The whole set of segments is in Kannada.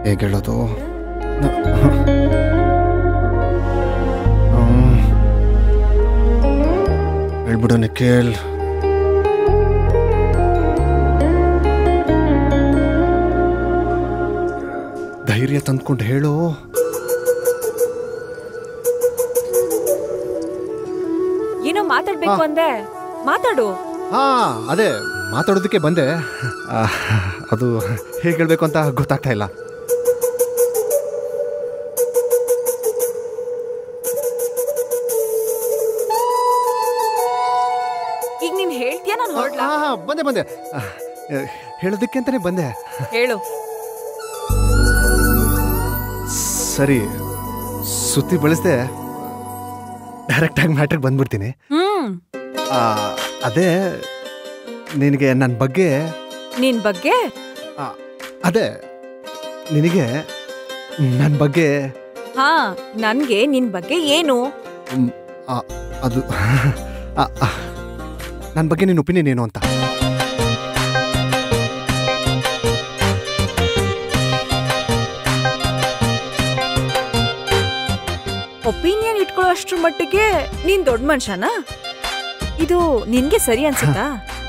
ಹೇಗೆ ಹೇಳೋದು ನ- ಹ್ಮ್. ಹೇಳ್ಬಿಡು ನಿಖಿಲ್ ಧೈರ್ಯ ತಂದ್ಕೊಂಡು ಹೇಳು ಏನೋ ಮಾತಾಡ್ಬೇಕು ಅಂದೆ ಮಾತಾಡು ಹಾ ಅದೇ ಮಾತಾಡೋದಕ್ಕೆ ಬಂದೆ ಆ, ಅದು ಹೇಗೆ ಹೇಳ್ಬೇಕು ಅಂತ ಗೊತ್ತಾಗ್ತಾ ಇಲ್ಲ ಈಗ ನೀನ್ ಹೇಳ್ತೀಯ ನಾನು ಹೊರಡ್ಲಾ ಹಾ, ಹಾ, ಬಂದೆ ಬಂದೆ ಆ, ಹೇಳೋದಕ್ಕೆ ಅಂತಾನೆ ಬಂದೆ ಹೇಳು ಸರಿ ಸುತ್ತಿ ಬಳಸ್ದೆ ಡೈರೆಕ್ಟಾಗಿ ಮ್ಯಾಟ್ರಿಗೆ ಬಂದ್ಬಿಡ್ತೀನಿ ಹ್ಮ್ ಆ, ಅದೇ ನಿನಗೆ ನನ್ನ ಬಗ್ಗೆ ನಿನ್ ಬಗ್ಗೆ ಆ, ಅದೇ ನಿನಗೆ ನನ್ನ ಬಗ್ಗೆ ಹಾ ನನ್ಗೆ ನಿನ್ ಬಗ್ಗೆ ಏನು ಮ್, ಆ, ಅದು ನನ್ನ ಬಗ್ಗೆ ನಿನ್ನ ಒಪಿನಿಯನ್ ಏನು ಅಂತ ಒಪಿನಿಯನ್ ಇಟ್ಕೊಳ್ಳೋ ಅಷ್ಟ್ರ ಮಟ್ಟಿಗೆ ನೀನ್ ದೊಡ್ಡ ಮನುಷ್ಯನಾ ಇದು ನಿನ್ಗೆ ಸರಿ ಅನ್ಸುತ್ತಾ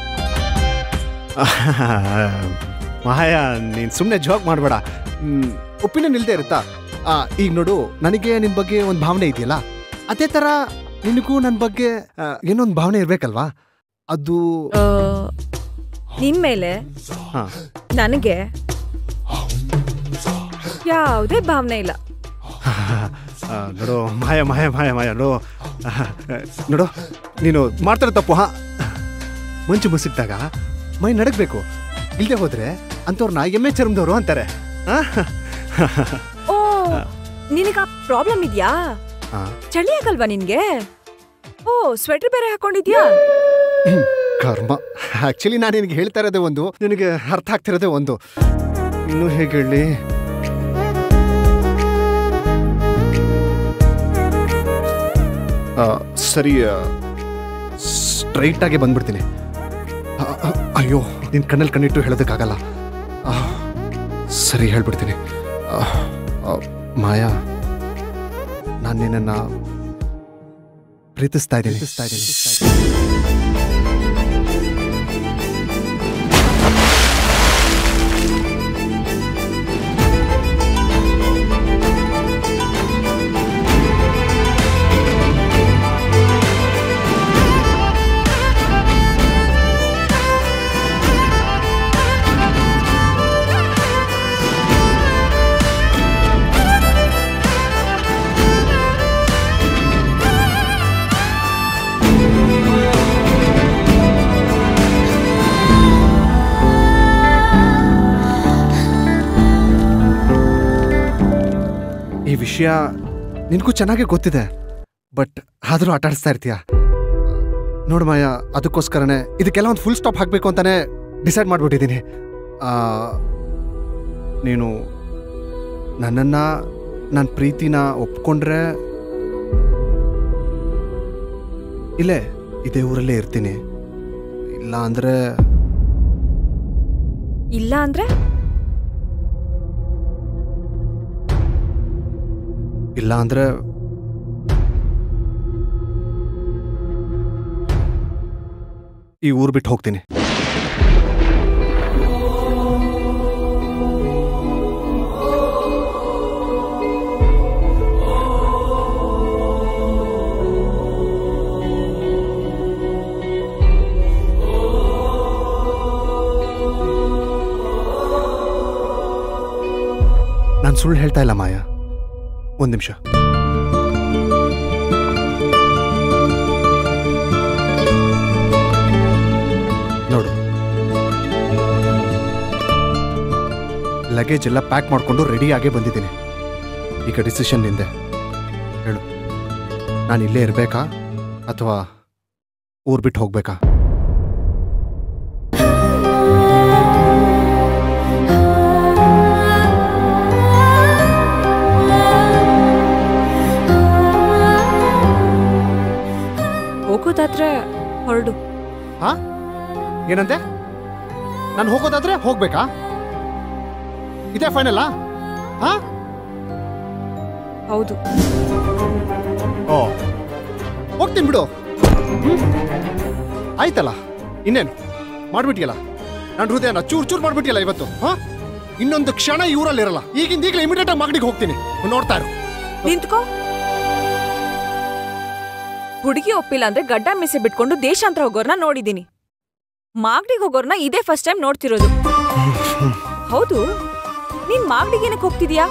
ಮಹಾಯ ನೀನು ಸುಮ್ಮನೆ ಜೋಕ್ ಮಾಡಬೇಡ ಒಪಿನಿಯನ್ ಇಲ್ಲದೆ ಇರುತ್ತಾ ಆ, ಈಗ ನೋಡು ನನಗೆ ನಿನ್ನ ಬಗ್ಗೆ ಒಂದು ಭಾವನೆ ಇದೆಯಲ್ಲ ಅದೇ ಥರ ನಿನಗೂ ನನ್ನ ಬಗ್ಗೆ ಆ, ಏನೋ ಒಂದು ಭಾವನೆ ಇರಬೇಕಲ್ವಾ ಅದು ಆ, ನಿನ್ ಮೇಲೆ ಹಾಂ ನನಗೆ ಯಾವುದೇ ಭಾವನೆ ಇಲ್ಲ ಆ, ನೋಡು ಮಾಯ ಮಾಯ ಮಾಯ ಮಾಯ ನೋಡು ಆ, ನೋಡು ನೀನು ಮಾಡ್ತಾರೆ ತಪ್ಪು ಹಾ ಮಂಚು ಮುಸಿಕ್ದಾಗ ಮೈ ನಡಗಬೇಕು ಇಲ್ಲದೆ ಹೋದ್ರೆ ಅಂಥವ್ರನ್ನ ಎಮ್ಮೆ ಚರ್ಮದವರು ಅಂತಾರೆ ಆ? ಓ ನಿನಗ ಪ್ರಾಬ್ಲಮ್ ಇದ್ಯಾ ಆ, ಚಳಿ ಆಗಲ್ವಾ ನಿನ್ಗೆ ಓ ಸ್ವೆಟರ್ ಬೇರೆ ಹಾಕೊಂಡಿದ್ಯಾ ಕರ್ಮ ಆಕ್ಚುಲಿ ನಾನು ನಿನಗೆ ಹೇಳ್ತಾ ಇರೋದೇ ಒಂದು ನಿನಗೆ ಅರ್ಥ ಆಗ್ತಿರೋದೇ ಒಂದು ಇನ್ನು ಹೇಗೆ ಹೇಳಿ ಆ, ಸರಿ ಸ್ಟ್ರೈಟ್ ಆಗಿ ಬಂದ್ಬಿಡ್ತೀನಿ ಆ, ಆ, ಅಯ್ಯೋ ನಿನ್ನ ಕಣ್ಣಲ್ಲಿ ಕಣ್ಣಿಟ್ಟು ಹೇಳೋದಕ್ಕಾಗಲ್ಲ ಆ, ಸರಿ ಹೇಳ್ಬಿಡ್ತೀನಿ ಆ, ಆ, ಮಾಯಾ ನಾನು ನಿನ್ನನ್ನು ಪ್ರೀತಿಸ್ತಾ ಇದ್ದೀನಿ ಪ್ರೀತಿಸ್ತಾ ಇದ್ದೀನಿ ಈ ವಿಷಯ ನಿನಗೂ ಚೆನ್ನಾಗೇ ಗೊತ್ತಿದೆ ಬಟ್ ಆದರೂ ಆಟ ಆಡಿಸ್ತಾ ಇರ್ತೀಯ ನೋಡು ಮಾಯ ಅದಕ್ಕೋಸ್ಕರನೇ ಇದಕ್ಕೆಲ್ಲ ಒಂದು ಫುಲ್ ಸ್ಟಾಪ್ ಹಾಕಬೇಕು ಅಂತಾನೆ ಡಿಸೈಡ್ ಮಾಡಿಬಿಟ್ಟಿದ್ದೀನಿ ನೀನು ನನ್ನನ್ನು ನನ್ನ ಪ್ರೀತಿನ ಒಪ್ಕೊಂಡ್ರೆ ಇಲ್ಲೇ ಇದೇ ಊರಲ್ಲೇ ಇರ್ತೀನಿ ಇಲ್ಲ ಅಂದರೆ ಇಲ್ಲ ಅಂದ್ರೆ ಇಲ್ಲ ಅಂದರೆ ಈ ಊರು ಬಿಟ್ಟು ಹೋಗ್ತೀನಿ ನಾನು ಸುಳ್ಳು ಹೇಳ್ತಾ ಇಲ್ಲ ಮಾಯಾ ಒಂದು ನಿಮಿಷ ನೋಡು ಲಗೇಜ್ ಎಲ್ಲ ಪ್ಯಾಕ್ ಮಾಡಿಕೊಂಡು ರೆಡಿಯಾಗೇ ಬಂದಿದ್ದೀನಿ ಈಗ ಡಿಸಿಷನ್ ನಿಂದೆ ಹೇಳು ನಾನು ಇಲ್ಲೇ ಇರಬೇಕಾ ಅಥವಾ ಊರು ಬಿಟ್ಟು ಹೋಗ್ಬೇಕಾ ಹೋಗೋದಾದ್ರೆ ಹೊರಡು ಹಾ ಏನಂತೆ ನಾನು ಹೋಗೋದಾದ್ರೆ ಹೋಗ್ಬೇಕಾ ಇದೇ ಫೈನಲ್ಲಾ ಹಾ ಹೌದು ಓ ಹೋಗ್ತೀನಿ ಬಿಡು ಹ್ಮ್? ಆಯ್ತಲ್ಲ ಇನ್ನೇನು ಮಾಡ್ಬಿಟ್ಟಿಯಲ್ಲ ನಾನು ಹೃದಯನ ಚೂರ್ ಚೂರ್ ಮಾಡ್ಬಿಟ್ಟಿಯಲ್ಲ ಇವತ್ತು ಹಾ ಇನ್ನೊಂದು ಕ್ಷಣ ಇವರಲ್ಲಿ ಇರಲ್ಲ ಈಗಿಂದ ಈಗಲೇ ಇಮಿಡಿಯೇಟ್ ಆಗಿ ಮಾಗಡಿಗೆ ಹೋಗ್ತೀನಿ ನೋಡ್ತಾ ಇರು ನಿಂತ್ಕೋ ಹುಡುಗಿ ಒಪ್ಪಿಲ್ಲ ಅಂದ್ರೆ ಗಡ್ಡ ಮೀಸೆ ಬಿಟ್ಕೊಂಡು ದೇಶಾಂತರ ಹೋಗೋರ್ನ ನೋಡಿದೀನಿ ಮಾಗಡಿಗೆ ಹೋಗೋರ್ನ ಇದೇ ಫಸ್ಟ್ ಟೈಮ್ ನೋಡ್ತಿರೋದು ಹೌದು ನೀನ್ ಮಾಗಡಿಗೆ ಏನಕ್ಕೆ ಹೋಗ್ತಿದ್ಯಾ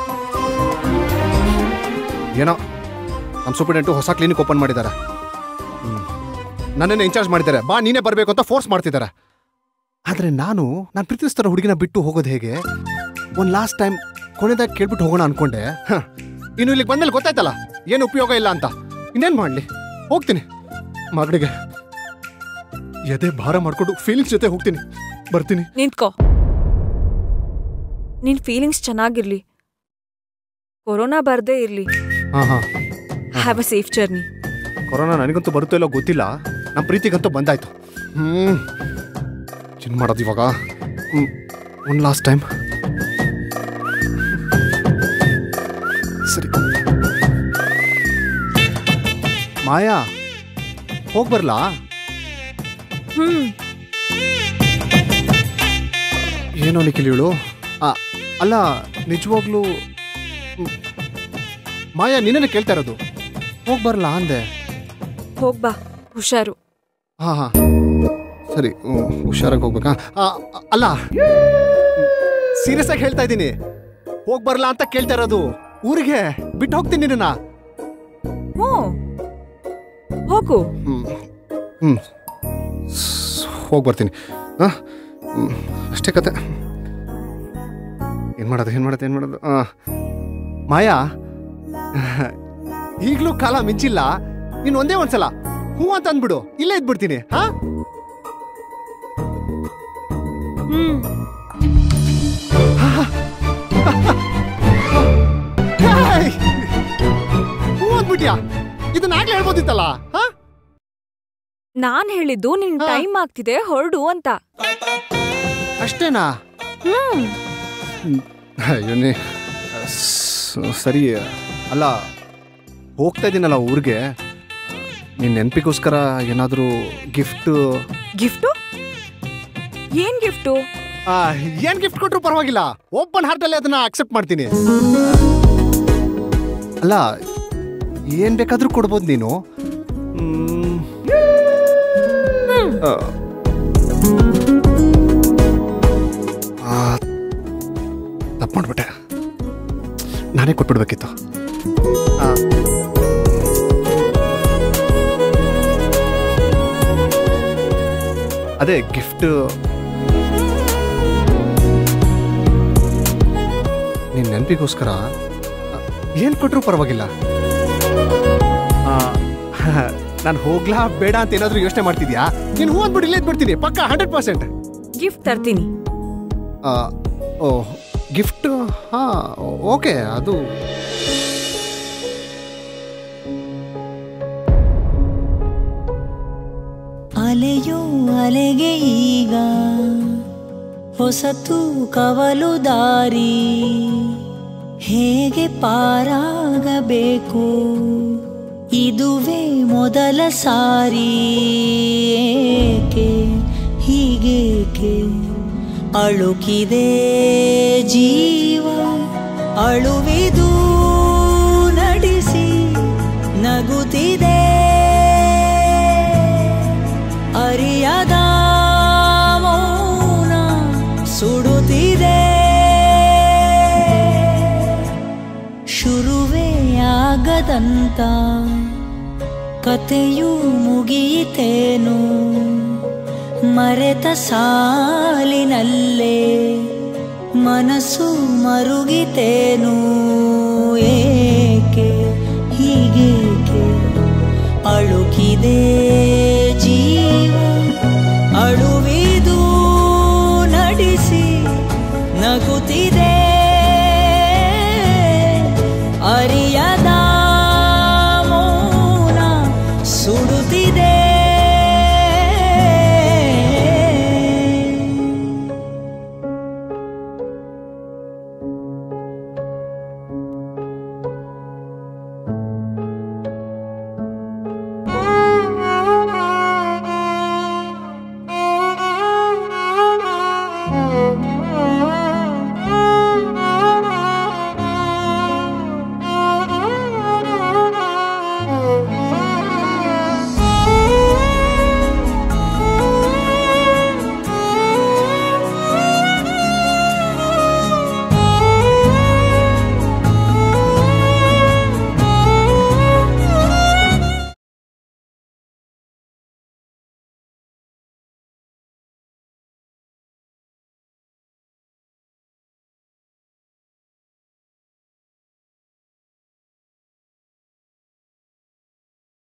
ಏನೋ ನಮ್ಮ ಸೂಪರ್ಡೆಂಟು ಹೊಸ ಕ್ಲಿನಿಕ್ ಓಪನ್ ಮಾಡಿದ್ದಾರೆ ನನ್ನನ್ನು ಇನ್ಚಾರ್ಜ್ ಮಾಡಿದ್ದಾರೆ ಬಾ ನೀನೇ ಬರಬೇಕು ಅಂತ ಫೋರ್ಸ್ ಮಾಡ್ತಿದ್ದಾರೆ ಆದರೆ ನಾನು ನಾನು ಪ್ರೀತಿಸ್ತಾರ ಹುಡುಗಿನ ಬಿಟ್ಟು ಹೋಗೋದು ಹೇಗೆ ಒಂದು ಲಾಸ್ಟ್ ಟೈಮ್ ಕೊನೆದಾಗಿ ಕೇಳ್ಬಿಟ್ಟು ಹೋಗೋಣ ಅನ್ಕೊಂಡೆ ಹ, ಇನ್ನು ಇಲ್ಲಿಗೆ ಬಂದ್ಮೇಲೆ ಗೊತ್ತಾಯ್ತಲ್ಲ ಏನು ಉಪಯೋಗ ಇಲ್ಲ ಅಂತ ಇನ್ನೇನು ಮಾಡಲಿ ಹೋಗ್ತೀನಿ ಮಗಳಿಗೆ ಎದೆ ಭಾರ ಮಾಡ್ಕೊಂಡು ಫೀಲಿಂಗ್ಸ್ ಜೊತೆ ಹೋಗ್ತೀನಿ ಬರ್ತೀನಿ ನಿಂತ್ಕೋ ನಿನ್ ಫೀಲಿಂಗ್ಸ್ ಚೆನ್ನಾಗಿರ್ಲಿ ಕೊರೋನಾ ಬರ್ದೇ ಇರ್ಲಿ ಹಾಂ ಹಾಂ have a safe journey corona ನನಗಂತೂ ಬರುತ್ತೋ ಇಲ್ಲೋ ಗೊತ್ತಿಲ್ಲ ನಮ್ಮ ಪ್ರೀತಿಗಂತೂ ಬಂದಾಯ್ತು ಹ್ಞೂ ಚಿನ್ ಮಾಡೋದು ಇವಾಗ ಒಂದು ಲಾಸ್ಟ್ ಟೈಮ್ ಸರಿ ಮಾಯಾ ಹೋಗಿ ಬರ್ಲಾ ಹ್ಮ್ ಏನೋ ನಿಖಿಲಿಗಳು ಅಲ್ಲ ನಿಜವಾಗ್ಲೂ ಹ್ಮ್. ಮಾಯಾ ನಿನ್ನೇ ಕೇಳ್ತಾ ಇರೋದು ಹೋಗಿ ಬರ್ಲಾ ಅಂದೆ ಹೋಗ್ಬಾ ಹುಷಾರು ಹಾ ಹಾ ಸರಿ ಹ್ಮ್, ಹುಷಾರಾಗಿ ಹೋಗ್ಬೇಕಾ ಆ, ಅಲ್ಲ ಸೀರಿಯಸ್ ಆಗಿ ಹೇಳ್ತಾ ಇದ್ದೀನಿ ಹೋಗ್ ಬರಲ್ಲ ಅಂತ ಕೇಳ್ತಾ ಇರೋದು ಊರಿಗೆ ಬಿಟ್ಟು ಹೋಗ್ತೀನಿ ನಿನ್ನ ಹ್ಞೂ ಹೋಗು ಹ್ಮ್ ಹ್ಮ್ ಹೋಗಿ ಬರ್ತೀನಿ ಹಾ ಹ್ಮ್, ಅಷ್ಟೇ ಕತೆ ಏನು ಮಾಡೋದು ಏನು ಮಾಡೋದು ಏನು ಮಾಡೋದು ಆ, ಮಾಯಾ ಈಗಲೂ ಕಾಲ ಮಿಂಚಿಲ್ಲ ನೀನು ಒಂದೇ ಒಂದ್ಸಲ ಹ್ಞೂ ಅಂತ ಅಂದ್ಬಿಡು ಇಲ್ಲೇ ಇದ್ಬಿಡ್ತೀನಿ ಹಾ ಹ್ಮ್ ಹೇಯ್! ಹ್ಞೂ ಅಂದ್ಬಿಟ್ಯಾ ಇದನ್ನ ಆಗ್ಲೇ ಹೇಳ್ಬೋದಿತ್ತಲ್ಲ ಹಾ ನಾನ್ ಹೇಳಿದ್ದು ನಿನ್ ಹಾ. ಟೈಮ್ ಆಗ್ತಿದೆ ಹೊರಡು ಅಂತ ಅಷ್ಟೇನಾ ಹ್ಮ್ ಅಯ್ಯೋನಿ ಸರಿ ಅಲ್ಲ ಹೋಗ್ತಾ ಇದ್ದೀನಲ್ಲ ಊರಿಗೆ ನಿನ್ನ ನೆನಪಿಗೋಸ್ಕರ ಏನಾದರೂ ಗಿಫ್ಟ್ ಗಿಫ್ಟು ಏನ್ ಗಿಫ್ಟು ಏನು ಗಿಫ್ಟ್ ಕೊಟ್ಟರು ಪರವಾಗಿಲ್ಲ ಓಪನ್ ಹಾರ್ಟಲ್ಲಿ ಅದನ್ನ ಅಕ್ಸೆಪ್ಟ್ ಮಾಡ್ತೀನಿ ಅಲ್ಲ ಏನು ಬೇಕಾದರೂ ಕೊಡ್ಬೋದು ನೀನು ಮ್, ಆ, ಆ, ತಪ್ಪು ಮಾಡ್ಬಿಟ್ಟೆ ನಾನೇ ಕೊಟ್ಬಿಡ್ಬೇಕಿತ್ತು ಆ. ಅದೇ ಗಿಫ್ಟ್ ನಿನ್ನ ನೆನಪಿಗೋಸ್ಕರ ಏನು ಕೊಟ್ಟರು ಪರವಾಗಿಲ್ಲ ನಾನು ಹೋಗ್ಲಾ ಬೇಡ ಅಂತ ಏನಾದರೂ ಯೋಚನೆ ಮಾಡ್ತಿದ್ಯಾ ನೀನು ಹೂ ಅಂದ್ಬಿಟ್ಟು ಇಲ್ಲೇ ಇದ್ಬಿಡ್ತೀನಿ ಪಕ್ಕ ಹಂಡ್ರೆಡ್ ಪರ್ಸೆಂಟ್ ಗಿಫ್ಟ್ ತರ್ತೀನಿ ಓ ಗಿಫ್ಟ್ ಹಾಂ ಓಕೆ ಅದು ಅಲೆಯೋ ಅಲೆಗೆ ಈಗ ಹೊಸತು ಕವಲು ದಾರಿ ಹೇಗೆ ಪಾರಾಗಬೇಕು ಇದುವೇ ಮೊದಲ ಸಾರಿ ಏಕೆ ಹೀಗೇಕೆ ಅಳುಕಿದೆ ಜೀವ ಅಳುವಿದು ನಡೆಸಿ ನಗುತ್ತಿದೆ ಅರಿಯದ ಮೌನ ಸುಡುತ್ತಿದೆ ಶುರುವೆಯಾಗದಂತ ಕತೆಯು ಮುಗಿಯಿತೇನು ಮರೆತ ಸಾಲಿನಲ್ಲೇ ಮನಸ್ಸು ಮರುಗಿತೇನು ಏಕೆ ಹೀಗೇಕೆ ಅಳುಕಿದೆ